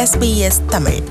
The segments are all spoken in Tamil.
SBS தமிழ்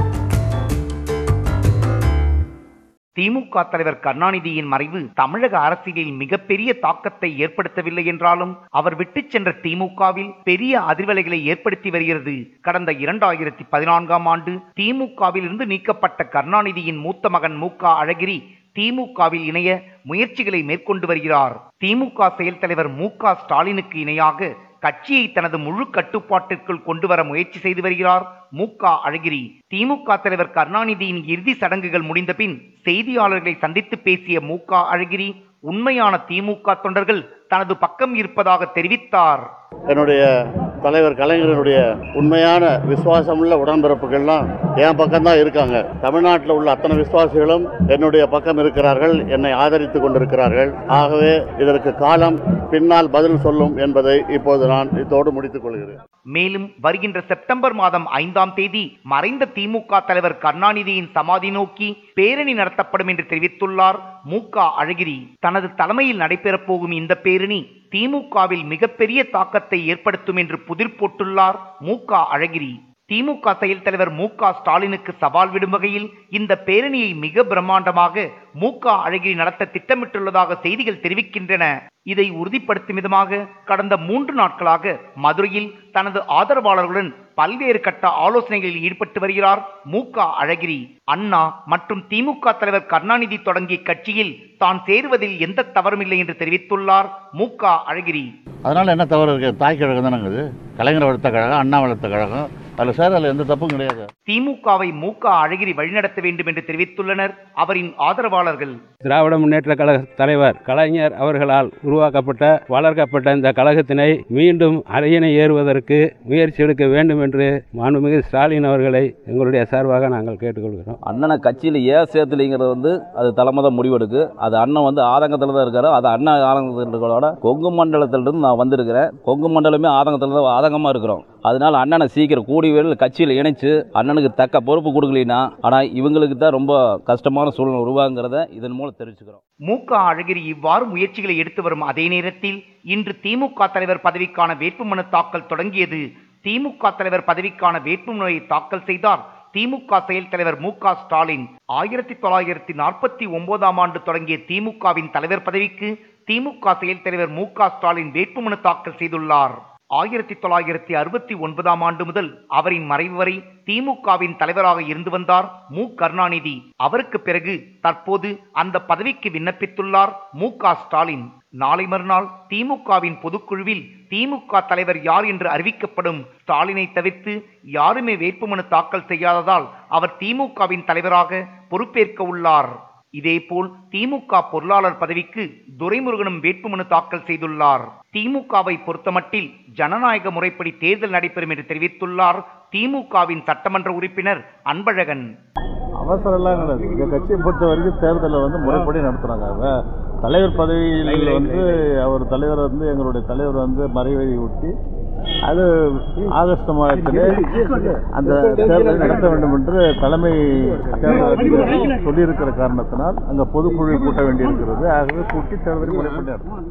திமுக தலைவர் கருணாநிதியின் மறைவு தமிழக அரசியலில் மிகப்பெரிய தாக்கத்தை ஏற்படுத்தவில்லை என்றாலும் அவர் விட்டுச் சென்ற திமுகவில் பெரிய அதிர்வலைகளை ஏற்படுத்தி வருகிறது கடந்த இரண்டாயிரத்தி பதினான்காம் ஆண்டு திமுகவில் இருந்து நீக்கப்பட்ட கருணாநிதியின் மூத்த மகன் மு க அழகிரி திமுகவில் இணைய முயற்சிகளை மேற்கொண்டு வருகிறார் திமுக செயல் தலைவர் மு க ஸ்டாலினுக்கு இணையாக கட்சியை தனது முழு கட்டுப்பாட்டிற்குள் கொண்டு வர முயற்சி செய்து வருகிறார் மு க அழகிரி திமுக தலைவர் கருணாநிதியின் இறுதி சடங்குகள் முடிந்த பின் செய்தியாளர்களை சந்தித்து பேசிய மு க அழகிரி உண்மையான திமுக தொண்டர்கள் தனது பக்கம் இருப்பதாக தெரிவித்தார் என்னுடைய தலைவர் கலைஞரனுடைய உண்மையான விசுவாசமுள்ள உடன்பிறப்புகள்லாம் என் பக்கம்தான் இருக்காங்க தமிழ்நாட்டில் உள்ள அத்தனை விசுவாசிகளும் என்னுடைய பக்கம் இருக்கிறார்கள் என்னை ஆதரித்து கொண்டிருக்கிறார்கள் ஆகவே இதற்கு காலம் பின்னால் பதில் சொல்லும் என்பதை இப்போது நான் இதோடு முடித்துக் கொள்கிறேன் மேலும் வருகின்ற செப்டம்பர் மாதம் ஐந்தாம் தேதி மறைந்த திமுக தலைவர் கருணாநிதியின் சமாதி நோக்கி பேரணி நடத்தப்படும் என்று தெரிவித்துள்ளார் மு க அழகிரி தனது தலைமையில் நடைபெறப் போகும் இந்த பேரணி திமுகவில் மிகப்பெரிய தாக்கத்தை ஏற்படுத்தும் என்று புதிர் போட்டுள்ளார் மு க அழகிரி திமுக செயல் தலைவர் மு க ஸ்டாலினுக்கு சவால் விடும் வகையில் இந்த பேரணியை மிக பிரம்மாண்டமாக மு க அழகிரி நடத்த திட்டமிட்டுள்ளதாக செய்திகள் தெரிவிக்கின்றன இதை உறுதிப்படுத்தும் விதமாக கடந்த மூன்று நாட்களாக மதுரையில் தனது ஆதரவாளர்களுடன் பல்வேறு கட்ட ஆலோசனைகளில் ஈடுபட்டு வருகிறார் மு க அழகிரி அண்ணா மற்றும் திமுக தலைவர் கருணாநிதி தொடங்கிய கட்சியில் தான் சேருவதில் எந்த தவறுமில்லை என்று தெரிவித்துள்ளார் மு க அழகிரி அதனால் என்ன தவறு இருக்கு தாய் கழகம் தானங்க இது கலைஞர் வளர்த்த கழகம் அண்ணா வளர்த்த கழகம் அதில் சேரல எந்த தப்பும் கிடையாது திமுகவை மு க அழகிரி வழிநடத்த வேண்டும் என்று தெரிவித்துள்ளனர் அவரின் ஆதரவாளர்கள் திராவிட முன்னேற்ற கழக தலைவர் கலைஞர் அவர்களால் உருவாக்கப்பட்ட வளர்க்கப்பட்ட இந்த கழகத்தினை மீண்டும் அரியணை ஏறுவதற்கு முயற்சி எடுக்க வேண்டும் என்று மாண்புமிகு ஸ்டாலின் அவர்களை எங்களுடைய சார்பாக நாங்கள் கேட்டுக்கொள்கிறோம் அண்ணனை கட்சியில் ஏன் சேர்த்துலிங்கிறது வந்து அது தலைமை தான் முடிவெடுக்கு அது அண்ணன் வந்து ஆதங்கத்தில் தான் இருக்காரு அது அண்ணன் ஆதங்கத்தில் இருக்கிறோட கொங்கு மண்டலத்திலிருந்து நான் வந்திருக்கிறேன் கொங்கு மண்டலமே ஆதங்கத்தில் தான் ஆதங்கமாக இருக்கிறோம் அதனால அண்ணனை சீக்கிரம் கூடி வேலையில் கட்சியில் இணைச்சு அண்ணனுக்கு தக்க பொறுப்பு கொடுக்கலினா ஆனால் இவங்களுக்கு தான் ரொம்ப கஷ்டமான சூழ்நிலை உருவாங்கிறத இதன் மூலம் தெரிவிச்சுக்கிறோம் மு க அழகிரி இவ்வாறு முயற்சிகளை எடுத்து வரும் அதே நேரத்தில் இன்று திமுக தலைவர் பதவிக்கான வேட்புமனு தாக்கல் தொடங்கியது திமுக தலைவர் பதவிக்கான வேட்புமனுவை தாக்கல் செய்தார் திமுக செயல் தலைவர் மு க ஸ்டாலின் ஆயிரத்தி தொள்ளாயிரத்தி நாற்பத்தி ஒன்பதாம் ஆண்டு தொடங்கிய திமுகவின் தலைவர் பதவிக்கு திமுக செயல் தலைவர் மு க ஸ்டாலின் வேட்புமனு தாக்கல் செய்துள்ளார் ஆயிரத்தி தொள்ளாயிரத்தி அறுபத்தி ஒன்பதாம் ஆண்டு முதல் அவரின் மறைவு வரை திமுகவின் தலைவராக இருந்து வந்தார் மு கருணாநிதி அவருக்கு பிறகு தற்போது அந்த பதவிக்கு விண்ணப்பித்துள்ளார் மு க ஸ்டாலின் நாளை மறுநாள் திமுகவின் பொதுக்குழுவில் திமுக தலைவர் யார் என்று அறிவிக்கப்படும் ஸ்டாலினை தவிர்த்து யாருமே வேட்புமனு தாக்கல் செய்யாததால் அவர் திமுகவின் தலைவராக பொறுப்பேற்க உள்ளார் இதேபோல் திமுக பொருளாளர் பதவிக்கு துரைமுருகனும் வேட்புமனு தாக்கல் செய்துள்ளார் திமுகவை பொறுத்தமட்டில் ஜனநாயக முறைப்படி தேர்தல் நடைபெறும் என்று தெரிவித்துள்ளார் திமுகவின் சட்டமன்ற உறுப்பினர் அன்பழகன் அவசரம்லாம் கிடையாது எங்கள் கட்சியை பொறுத்த வரைக்கும் தேர்தலை வந்து முறைப்படி நடத்துகிறாங்க அவ- தலைவர் பதவியில் வந்து அவர் தலைவர் வந்து எங்களுடைய தலைவர் வந்து மறைவை ஒட்டி அது ஆகஸ்ட் மாதத்திலே அந்த தேர்தலை நடத்த வேண்டும் என்று தலைமை தேர்தல் அதிகாரி சொல்லியிருக்கிற காரணத்தினால் அங்கே பொதுக்குழு கூட்ட வேண்டியிருக்கிறது ஆகவே கூட்டி தேர்தலை முறைப்படி நடத்தணும்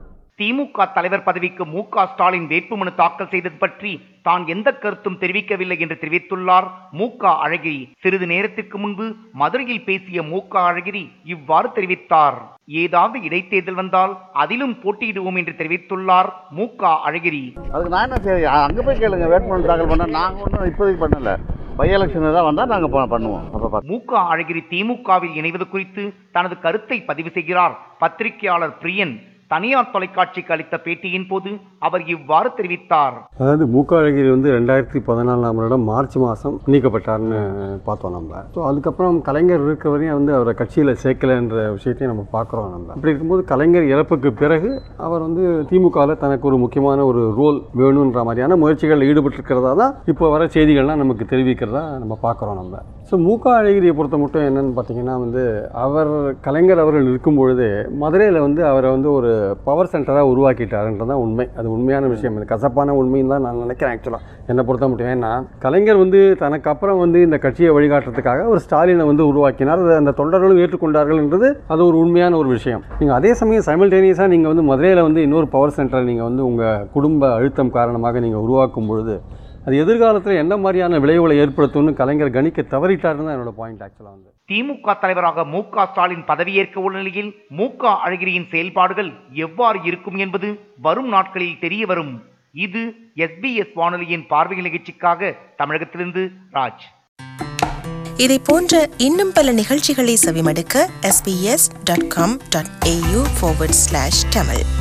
திமுக தலைவர் பதவிக்கு மு க ஸ்டாலின் வேட்புமனு தாக்கல் செய்தது பற்றி தான் எந்த கருத்தும் தெரிவிக்கவில்லை என்று தெரிவித்துள்ளார் மு க அழகிரி சிறிது நேரத்திற்கு முன்பு மதுரையில் பேசிய மு க அழகிரி இவ்வாறு தெரிவித்தார் ஏதாவது இடைத்தேர்தல் வந்தால் அதிலும் போட்டியிடுவோம் என்று தெரிவித்துள்ளார் மு க அழகிரி அதுக்கு நான் என்ன சரி அங்கே போய் கேளுங்க வேட்புமனு தாக்கல் பண்ண நாங்கள் ஒன்றும் இப்போதைக்கு பண்ணல பை எலெக்ஷன் தான் வந்தால் நாங்கள் பண்ணுவோம் அப்போ பார்த்து மு க அழகிரி திமுகவில் இணைவது குறித்து தனது கருத்தை பதிவு செய்கிறார் பத்திரிகையாளர் பிரியன் தனியார் தொலைக்காட்சிக்கு அளித்த பேட்டியின் போது அவர் இவ்வாறு தெரிவித்தார் அதாவது மூக்க அழகிரி வந்து ரெண்டாயிரத்தி பதினாலாம் வருடம் மார்ச் மாதம் நீக்கப்பட்டார்னு பார்த்தோம் நம்ம ஸோ அதுக்கப்புறம் கலைஞர் இருக்க வரையும் வந்து அவரை கட்சியில் சேர்க்கலைன்ற விஷயத்தையும் நம்ம பார்க்குறோம் நம்ம அப்படி இருக்கும்போது கலைஞர் இறப்புக்கு பிறகு அவர் வந்து திமுகவில் தனக்கு ஒரு முக்கியமான ஒரு ரோல் வேணுன்ற மாதிரியான முயற்சிகளில் ஈடுபட்டிருக்கிறதா தான் இப்போ வர செய்திகள்லாம் நமக்கு தெரிவிக்கிறதா நம்ம பார்க்குறோம் நம்ம ஸோ மூக்க அழகிரியை பொறுத்த மட்டும் என்னன்னு பார்த்தீங்கன்னா வந்து அவர் கலைஞர் அவர்கள் இருக்கும் பொழுது மதுரையில் வந்து அவரை வந்து ஒரு பவர் சென்டராக உருவாக்கிட்டாருன்றது தான் உண்மை அது உண்மையான விஷயம் இது கசப்பான உண்மைன்னு தான் நான் நினைக்கிறேன் ஆக்சுவலாக என்னை பொறுத்த மட்டும் ஏன்னா கலைஞர் வந்து தனக்கு அப்புறம் வந்து இந்த கட்சியை வழிகாட்டுறதுக்காக ஒரு ஸ்டாலினை வந்து உருவாக்கினார் அதை அந்த தொண்டர்களும் ஏற்றுக்கொண்டார்கள் என்றது அது ஒரு உண்மையான ஒரு விஷயம் நீங்கள் அதே சமயம் சைமல்டேனியஸாக நீங்கள் வந்து மதுரையில் வந்து இன்னொரு பவர் சென்டரை நீங்கள் வந்து உங்கள் குடும்ப அழுத்தம் காரணமாக நீங்கள் உருவாக்கும் பொழுது அது எதிர்காலத்தில் என்ன மாதிரியான விளைவுகளை ஏற்படுத்தும்னு கலைஞர் கணிக்க தவறிட்டாருன்னு தான் என்னோட பாயிண்ட் ஆக்சுவலாக வந்து திமுக தலைவராக மு க ஸ்டாலின் பதவியேற்க உள்ள நிலையில் மு க அழகிரியின் செயல்பாடுகள் எவ்வாறு இருக்கும் என்பது வரும் நாட்களில் தெரிய வரும் இது எஸ்பிஎஸ் வானொலியின் பார்வை நிகழ்ச்சிக்காக தமிழகத்திலிருந்து ராஜ் இதை போன்ற இன்னும் பல நிகழ்ச்சிகளை செவிமடுக்க sbs.com.au forward slash tamil